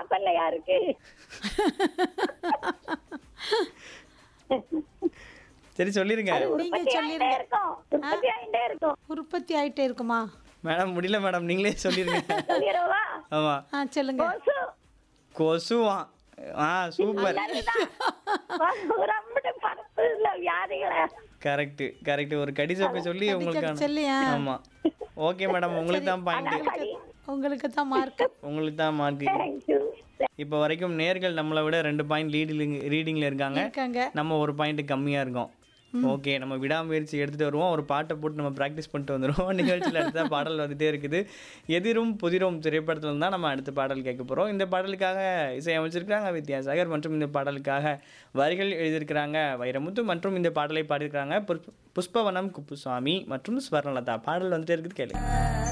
சாப்பிடல யாருக்கு சரி சொல்லிருங்க நீங்க உற்பத்தி ஆயிட்டே சொல்லிருங்க இருக்கும் உற்பத்தி ஆயிட்டே இருக்கும் உற்பத்தி ஆயிட்டே இருக்குமா மேடம் முடியல மேடம் நீங்களே சொல்லிருங்க சொல்லிடவா ஆமா ஆ சொல்லுங்க கொசு கொசுவா ஆ சூப்பர் சரிதான். ரொம்ப பரப்பு இல்ல வியாதிகளை கரெக்ட் கரெக்ட் ஒரு கடிசப்பை சொல்லி உங்களுக்கான சொல்லியா ஆமா ஓகே மேடம் உங்களுக்கு தான் பாயிண்ட் கடி உங்களுக்கு தான் மார்க் உங்களுக்கு தான் மார்க் தேங்க்யூ இப்போ வரைக்கும் நேர்கள் நம்மளை விட ரெண்டு பாயிண்ட் லீடில் ரீடிங்ல இருக்காங்க இருக்காங்க நம்ம ஒரு பாயிண்ட் கம்மியா இருக்கோம் ஓகே நம்ம விடாமுயற்சி எடுத்துட்டு வருவோம் ஒரு பாட்டை போட்டு நம்ம ப்ராக்டிஸ் பண்ணிட்டு வந்துடுவோம் நிகழ்ச்சியில் அடுத்த பாடல் வந்துட்டே இருக்குது எதிரும் புதிரும் திரைப்படத்துல தான் நம்ம அடுத்த பாடல் கேட்க போறோம் இந்த பாடலுக்காக இசையமைச்சிருக்காங்க வித்யாசாகர் மற்றும் இந்த பாடலுக்காக வரிகள் எழுதியிருக்கிறாங்க வைரமுத்து மற்றும் இந்த பாடலை பாடியிருக்கிறாங்க புஷ்ப- புஷ்பவனம் குப்புசாமி மற்றும் ஸ்வர்ணலதா பாடல் வந்துட்டே இருக்குது கேளுங்க